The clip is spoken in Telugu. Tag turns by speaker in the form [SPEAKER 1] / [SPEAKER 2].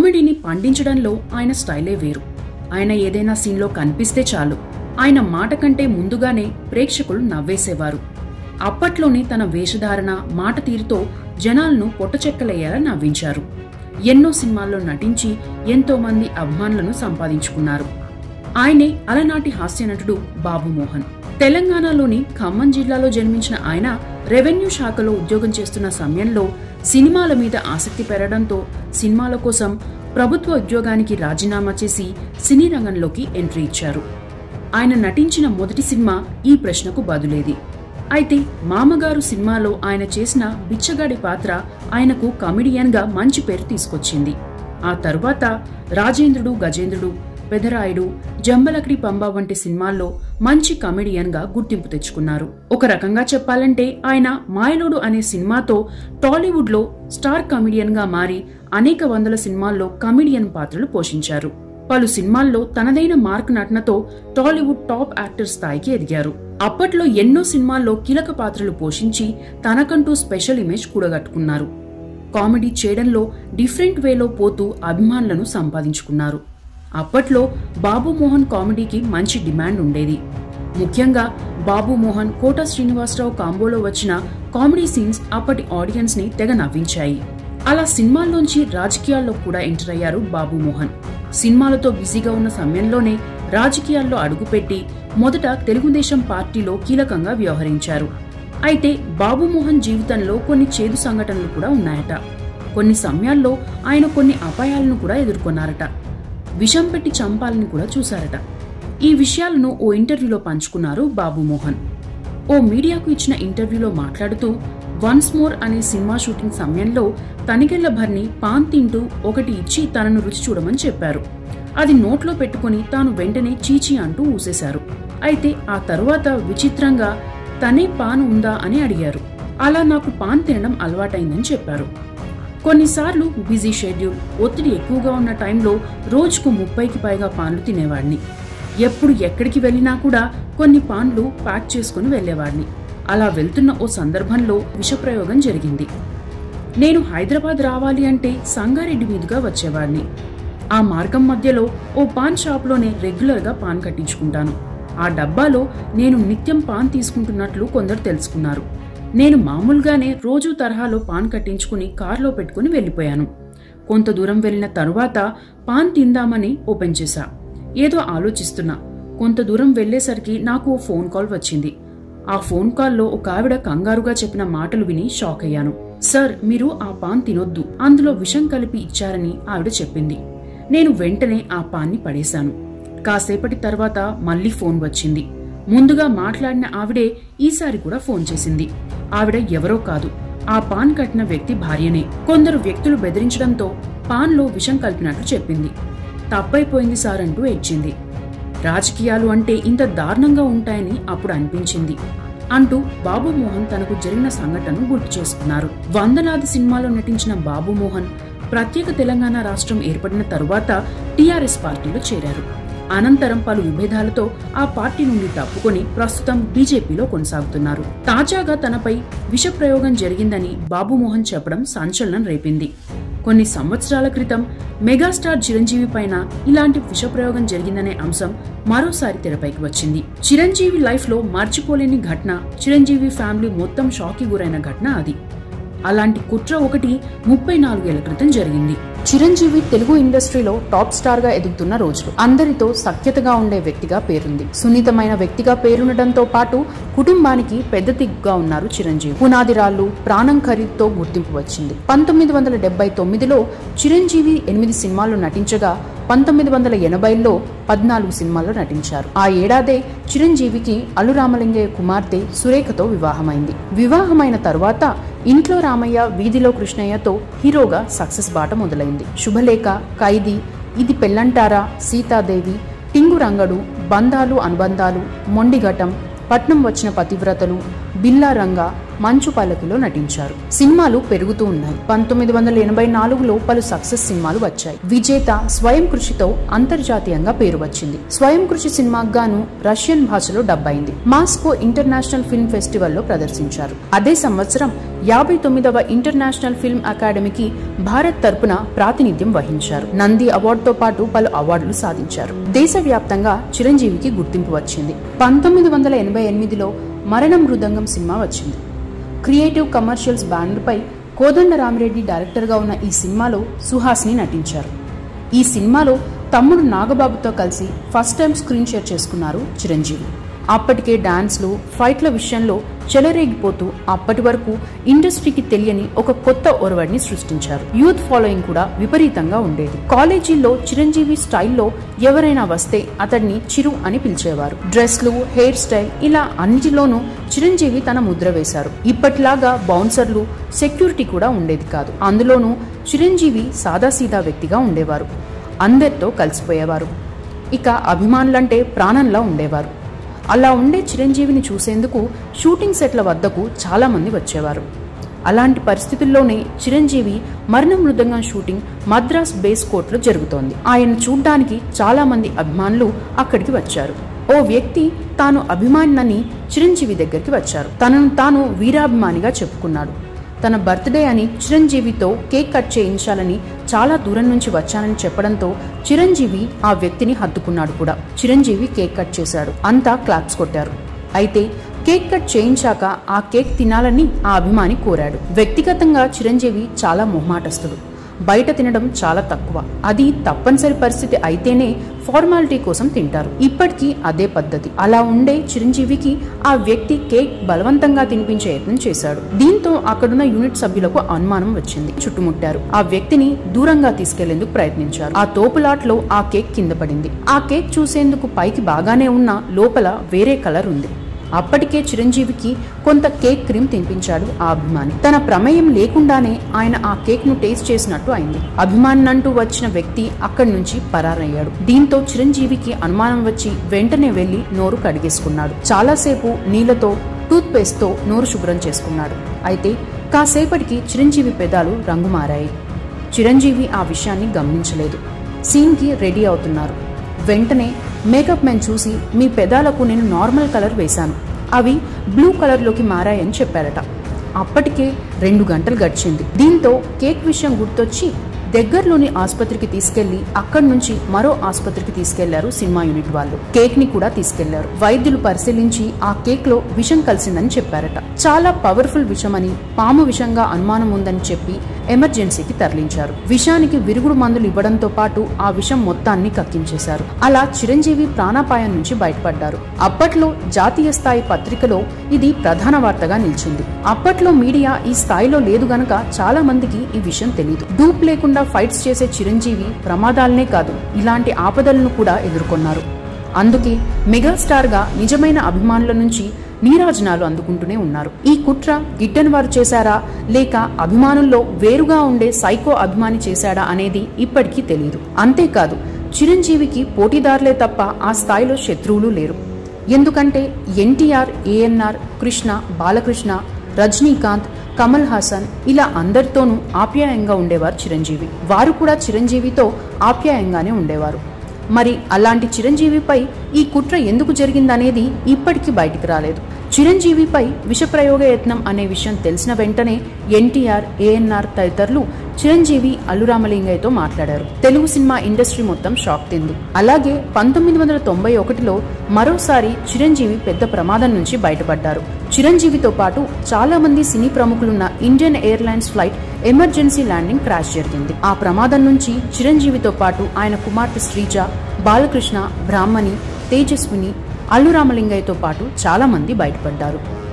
[SPEAKER 1] కామెడీని పండించడంలో ఆయన స్టైలే వేరు ఆయన ఏదైనా సీన్లో కనిపిస్తే చాలు ఆయన మాట కంటే ముందుగానే ప్రేక్షకులు నవ్వేసేవారు అప్పట్లోనే తన వేషధారణ మాట తీరుతో జనాలను పొట్టచెక్కలయ్యేలా నవ్వించారు ఎన్నో సినిమాల్లో నటించి ఎంతో మంది అభిమానులను సంపాదించుకున్నారు ఆయనే అలనాటి హాస్యనటుడు బాబు మోహన్ తెలంగాణలోని ఖమ్మం జిల్లాలో జన్మించిన ఆయన రెవెన్యూ శాఖలో ఉద్యోగం చేస్తున్న సమయంలో సినిమాల మీద ఆసక్తి పెరగడంతో సినిమాల కోసం ప్రభుత్వ ఉద్యోగానికి రాజీనామా చేసి సినీ రంగంలోకి ఎంట్రీ ఇచ్చారు ఆయన నటించిన మొదటి సినిమా ఈ ప్రశ్నకు బదులేది అయితే మామగారు సినిమాలో ఆయన చేసిన బిచ్చగాడి పాత్ర ఆయనకు కమిడియన్గా మంచి పేరు తీసుకొచ్చింది ఆ తరువాత రాజేంద్రుడు గజేంద్రుడు పెదరాయుడు జంబలకడి పంబ వంటి సినిమాల్లో మంచి కమెడియన్గా గుర్తింపు తెచ్చుకున్నారు ఒక రకంగా చెప్పాలంటే ఆయన మాయలోడు అనే సినిమాతో టాలీవుడ్లో స్టార్ కమెడియన్గా మారి అనేక వందల సినిమాల్లో కమెడియన్ పాత్రలు పోషించారు పలు సినిమాల్లో తనదైన మార్క్ నటనతో టాలీవుడ్ టాప్ యాక్టర్ స్థాయికి ఎదిగారు అప్పట్లో ఎన్నో సినిమాల్లో కీలక పాత్రలు పోషించి తనకంటూ స్పెషల్ ఇమేజ్ కూడగట్టుకున్నారు కామెడీ చేయడంలో డిఫరెంట్ వేలో పోతూ అభిమానులను సంపాదించుకున్నారు అప్పట్లో బాబు మోహన్ కామెడీకి మంచి డిమాండ్ ఉండేది ముఖ్యంగా బాబు మోహన్ కోట శ్రీనివాసరావు కాంబోలో వచ్చిన కామెడీ సీన్స్ అప్పటి ఆడియన్స్ ని తెగ నవ్వించాయి అలా సినిమాల్లోంచి రాజకీయాల్లో కూడా ఎంటర్ అయ్యారు బాబు మోహన్ సినిమాలతో బిజీగా ఉన్న సమయంలోనే రాజకీయాల్లో అడుగుపెట్టి మొదట తెలుగుదేశం పార్టీలో కీలకంగా వ్యవహరించారు అయితే బాబు మోహన్ జీవితంలో కొన్ని చేదు సంఘటనలు కూడా ఉన్నాయట కొన్ని సమయాల్లో ఆయన కొన్ని అపాయాలను కూడా ఎదుర్కొన్నారట విషం పెట్టి చంపాలని కూడా చూశారట ఈ విషయాలను ఓ ఇంటర్వ్యూలో పంచుకున్నారు బాబు మోహన్ ఓ మీడియాకు ఇచ్చిన ఇంటర్వ్యూలో మాట్లాడుతూ వన్స్ మోర్ అనే సినిమా షూటింగ్ సమయంలో తనికెళ్ల భర్ని పాన్ తింటూ ఒకటి ఇచ్చి తనను రుచి చూడమని చెప్పారు అది నోట్లో పెట్టుకుని తాను వెంటనే చీచి అంటూ ఊసేశారు అయితే ఆ తరువాత విచిత్రంగా తనే పాన్ ఉందా అని అడిగారు అలా నాకు పాన్ తినడం అలవాటైందని చెప్పారు కొన్నిసార్లు బిజీ షెడ్యూల్ ఒత్తిడి ఎక్కువగా ఉన్న టైంలో రోజుకు ముప్పైకి పైగా పాన్లు తినేవాడిని ఎప్పుడు ఎక్కడికి వెళ్ళినా కూడా కొన్ని పాన్లు ప్యాక్ చేసుకుని వెళ్ళేవాడిని అలా వెళ్తున్న ఓ సందర్భంలో విషప్రయోగం జరిగింది నేను హైదరాబాద్ రావాలి అంటే సంగారెడ్డి మీదుగా వచ్చేవాడిని ఆ మార్గం మధ్యలో ఓ పాన్ షాప్లోనే రెగ్యులర్గా పాన్ కట్టించుకుంటాను ఆ డబ్బాలో నేను నిత్యం పాన్ తీసుకుంటున్నట్లు కొందరు తెలుసుకున్నారు నేను మామూలుగానే రోజు తరహాలో పాన్ కట్టించుకుని కార్లో పెట్టుకుని వెళ్ళిపోయాను కొంత దూరం వెళ్ళిన తరువాత పాన్ తిందామని ఓపెన్ చేశా ఏదో ఆలోచిస్తున్నా కొంత దూరం వెళ్లేసరికి నాకు ఓ ఫోన్ కాల్ వచ్చింది ఆ ఫోన్ కాల్లో ఒక ఆవిడ కంగారుగా చెప్పిన మాటలు విని షాక్ అయ్యాను సార్ మీరు ఆ పాన్ తినొద్దు అందులో విషం కలిపి ఇచ్చారని ఆవిడ చెప్పింది నేను వెంటనే ఆ పాన్ని పడేశాను కాసేపటి తర్వాత మళ్ళీ ఫోన్ వచ్చింది ముందుగా మాట్లాడిన ఆవిడే ఈసారి కూడా ఫోన్ చేసింది ఆవిడ ఎవరో కాదు ఆ పాన్ కట్టిన వ్యక్తి భార్యనే కొందరు వ్యక్తులు బెదిరించడంతో పాన్లో విషం కలిపినట్లు చెప్పింది తప్పైపోయింది సార్ అంటూ ఏడ్చింది రాజకీయాలు అంటే ఇంత దారుణంగా ఉంటాయని అప్పుడు అనిపించింది అంటూ బాబు మోహన్ తనకు జరిగిన సంఘటనను గుర్తు చేసుకున్నారు వందలాది సినిమాలో నటించిన బాబు మోహన్ ప్రత్యేక తెలంగాణ రాష్ట్రం ఏర్పడిన తరువాత టీఆర్ఎస్ పార్టీలో చేరారు అనంతరం పలు విభేదాలతో ఆ పార్టీ నుండి తప్పుకొని ప్రస్తుతం బీజేపీలో కొనసాగుతున్నారు తాజాగా తనపై విషప్రయోగం జరిగిందని బాబు మోహన్ చెప్పడం సంచలనం రేపింది కొన్ని సంవత్సరాల క్రితం మెగాస్టార్ చిరంజీవి పైన ఇలాంటి విషప్రయోగం జరిగిందనే అంశం మరోసారి తెరపైకి వచ్చింది చిరంజీవి లైఫ్ లో మర్చిపోలేని ఘటన చిరంజీవి ఫ్యామిలీ మొత్తం షాక్కి గురైన ఘటన అది అలాంటి కుట్ర ఒకటి ముప్పై నాలుగేళ్ల క్రితం జరిగింది చిరంజీవి తెలుగు ఇండస్ట్రీలో టాప్ స్టార్ గా ఎదుగుతున్న రోజులు అందరితో సఖ్యతగా ఉండే వ్యక్తిగా పేరుంది సున్నితమైన వ్యక్తిగా పేరుండటంతో పాటు కుటుంబానికి పెద్ద దిగ్గుగా ఉన్నారు చిరంజీవి పునాది రాళ్లు ప్రాణం ఖరీదుతో గుర్తింపు వచ్చింది పంతొమ్మిది వందల డెబ్బై తొమ్మిదిలో చిరంజీవి ఎనిమిది సినిమాల్లో నటించగా పంతొమ్మిది వందల ఎనభైలో పద్నాలుగు సినిమాల్లో నటించారు ఆ ఏడాదే చిరంజీవికి అల్లు రామలింగయ్య కుమార్తె సురేఖతో వివాహమైంది వివాహమైన తరువాత ఇంట్లో రామయ్య వీధిలో కృష్ణయ్యతో హీరోగా సక్సెస్ బాట మొదలైంది శుభలేఖ ఖైదీ ఇది పెళ్ళంటారా సీతాదేవి టింగు రంగడు బంధాలు అనుబంధాలు మొండిఘటం పట్నం వచ్చిన పతివ్రతలు బిల్లా రంగ మంచు పల్లకిలో నటించారు సినిమాలు పెరుగుతూ ఉన్నాయి పంతొమ్మిది వందల ఎనభై నాలుగులో పలు సక్సెస్ సినిమాలు వచ్చాయి విజేత స్వయం కృషితో అంతర్జాతీయంగా పేరు వచ్చింది స్వయం కృషి సినిమాకు గాను రష్యన్ భాషలో డబ్ అయింది మాస్కో ఇంటర్నేషనల్ ఫిల్మ్ ఫెస్టివల్ లో ప్రదర్శించారు అదే సంవత్సరం యాభై తొమ్మిదవ ఇంటర్నేషనల్ ఫిల్మ్ అకాడమీకి భారత్ తరపున ప్రాతినిధ్యం వహించారు నంది అవార్డుతో పాటు పలు అవార్డులు సాధించారు దేశవ్యాప్తంగా చిరంజీవికి గుర్తింపు వచ్చింది పంతొమ్మిది వందల ఎనభై ఎనిమిదిలో మరణం మృదంగం సినిమా వచ్చింది క్రియేటివ్ కమర్షియల్స్ బ్యానర్పై కోదండ రామిరెడ్డి డైరెక్టర్గా ఉన్న ఈ సినిమాలో సుహాస్ని నటించారు ఈ సినిమాలో తమ్ముడు నాగబాబుతో కలిసి ఫస్ట్ టైం స్క్రీన్ షేర్ చేసుకున్నారు చిరంజీవి అప్పటికే డాన్స్లు ఫైట్ల విషయంలో చెలరేగిపోతూ అప్పటి వరకు ఇండస్ట్రీకి తెలియని ఒక కొత్త ఒరవడిని సృష్టించారు యూత్ ఫాలోయింగ్ కూడా విపరీతంగా ఉండేది కాలేజీల్లో చిరంజీవి స్టైల్లో ఎవరైనా వస్తే అతడిని చిరు అని పిలిచేవారు డ్రెస్లు హెయిర్ స్టైల్ ఇలా అన్నిటిలోనూ చిరంజీవి తన ముద్ర వేశారు ఇప్పటిలాగా బౌన్సర్లు సెక్యూరిటీ కూడా ఉండేది కాదు అందులోనూ చిరంజీవి సాదాసీదా వ్యక్తిగా ఉండేవారు అందరితో కలిసిపోయేవారు ఇక అభిమానులంటే ప్రాణంలా ఉండేవారు అలా ఉండే చిరంజీవిని చూసేందుకు షూటింగ్ సెట్ల వద్దకు చాలా మంది వచ్చేవారు అలాంటి పరిస్థితుల్లోనే చిరంజీవి మరణ మృదంగం షూటింగ్ మద్రాస్ బేస్ కోర్టులో జరుగుతోంది ఆయన చూడ్డానికి చాలా మంది అభిమానులు అక్కడికి వచ్చారు ఓ వ్యక్తి తాను అభిమానినని చిరంజీవి దగ్గరికి వచ్చారు తనను తాను వీరాభిమానిగా చెప్పుకున్నాడు తన బర్త్డే అని చిరంజీవితో కేక్ కట్ చేయించాలని చాలా దూరం నుంచి వచ్చానని చెప్పడంతో చిరంజీవి ఆ వ్యక్తిని హత్తుకున్నాడు కూడా చిరంజీవి కేక్ కట్ చేశాడు అంతా క్లాప్స్ కొట్టారు అయితే కేక్ కట్ చేయించాక ఆ కేక్ తినాలని ఆ అభిమాని కోరాడు వ్యక్తిగతంగా చిరంజీవి చాలా మొహమాటస్తుడు బయట తినడం చాలా తక్కువ అది తప్పనిసరి పరిస్థితి అయితేనే ఫార్మాలిటీ కోసం తింటారు ఇప్పటికీ అదే పద్ధతి అలా ఉండే చిరంజీవికి ఆ వ్యక్తి కేక్ బలవంతంగా తినిపించే యత్నం చేశాడు దీంతో అక్కడున్న యూనిట్ సభ్యులకు అనుమానం వచ్చింది చుట్టుముట్టారు ఆ వ్యక్తిని దూరంగా తీసుకెళ్లేందుకు ప్రయత్నించారు ఆ తోపులాట్లో ఆ కేక్ కింద పడింది ఆ కేక్ చూసేందుకు పైకి బాగానే ఉన్న లోపల వేరే కలర్ ఉంది అప్పటికే చిరంజీవికి కొంత కేక్ క్రీమ్ తినిపించాడు ఆ అభిమాని తన ప్రమేయం లేకుండానే ఆయన ఆ కేక్ ను టేస్ట్ చేసినట్టు అయింది అభిమానంటూ వచ్చిన వ్యక్తి అక్కడి నుంచి పరారయ్యాడు దీంతో చిరంజీవికి అనుమానం వచ్చి వెంటనే వెళ్లి నోరు కడిగేసుకున్నాడు చాలాసేపు నీళ్లతో టూత్ పేస్ట్ తో నోరు శుభ్రం చేసుకున్నాడు అయితే కాసేపటికి చిరంజీవి పెదాలు రంగు మారాయి చిరంజీవి ఆ విషయాన్ని గమనించలేదు సీన్ కి రెడీ అవుతున్నారు వెంటనే మేకప్ మెన్ చూసి మీ పెదాలకు నేను నార్మల్ కలర్ వేశాను అవి బ్లూ కలర్లోకి మారాయని చెప్పారట అప్పటికే రెండు గంటలు గడిచింది దీంతో కేక్ విషయం గుర్తొచ్చి దగ్గరలోని ఆసుపత్రికి తీసుకెళ్లి అక్కడి నుంచి మరో ఆసుపత్రికి తీసుకెళ్లారు సినిమా యూనిట్ వాళ్ళు కేక్ ని కూడా తీసుకెళ్లారు వైద్యులు పరిశీలించి ఆ కేక్ లో విషం కలిసిందని చెప్పారట చాలా పవర్ఫుల్ విషమని పాము విషంగా అనుమానం ఉందని చెప్పి ఎమర్జెన్సీకి తరలించారు విషానికి విరుగుడు మందులు ఇవ్వడంతో పాటు ఆ విషం మొత్తాన్ని కక్కించేశారు అలా చిరంజీవి ప్రాణాపాయం నుంచి బయటపడ్డారు అప్పట్లో జాతీయ స్థాయి పత్రికలో ఇది ప్రధాన వార్తగా నిలిచింది అప్పట్లో మీడియా ఈ స్థాయిలో లేదు గనక చాలా మందికి ఈ విషయం తెలియదు డూప్ లేకుండా ఫైట్స్ చేసే చిరంజీవి ప్రమాదాలనే కాదు ఇలాంటి ఆపదలను కూడా ఎదుర్కొన్నారు అందుకే మెగాస్టార్ గా నిజమైన అభిమానుల నుంచి నీరాజనాలు అందుకుంటూనే ఉన్నారు ఈ కుట్ర గిట్టని వారు చేశారా లేక అభిమానుల్లో వేరుగా ఉండే సైకో అభిమాని చేశాడా అనేది ఇప్పటికీ తెలియదు అంతేకాదు చిరంజీవికి పోటీదారులే తప్ప ఆ స్థాయిలో శత్రువులు లేరు ఎందుకంటే ఎన్టీఆర్ ఏఎన్ఆర్ కృష్ణ బాలకృష్ణ రజనీకాంత్ కమల్ హాసన్ ఇలా అందరితోనూ ఆప్యాయంగా ఉండేవారు చిరంజీవి వారు కూడా చిరంజీవితో ఆప్యాయంగానే ఉండేవారు మరి అలాంటి చిరంజీవిపై ఈ కుట్ర ఎందుకు జరిగిందనేది ఇప్పటికీ బయటికి రాలేదు చిరంజీవిపై విషప్రయోగ యత్నం అనే విషయం తెలిసిన వెంటనే ఎన్టీఆర్ ఏఎన్ఆర్ తదితరులు చిరంజీవి అల్లురామలింగయ్యతో మాట్లాడారు తెలుగు సినిమా ఇండస్ట్రీ మొత్తం షాక్ తింది అలాగే పంతొమ్మిది వందల తొంభై ఒకటిలో మరోసారి చిరంజీవి పెద్ద ప్రమాదం నుంచి బయటపడ్డారు చిరంజీవితో పాటు చాలా మంది సినీ ప్రముఖులున్న Indian Airlines flight emergency landing crash జరిగింది ఆ ప్రమాదం నుంచి చిరంజీవితో పాటు ఆయన కుమార్తె శ్రీజ బాలకృష్ణ బ్రాహ్మణి తేజస్విని అల్లు రామలింగయ్యతో పాటు చాలా మంది బయటపడ్డారు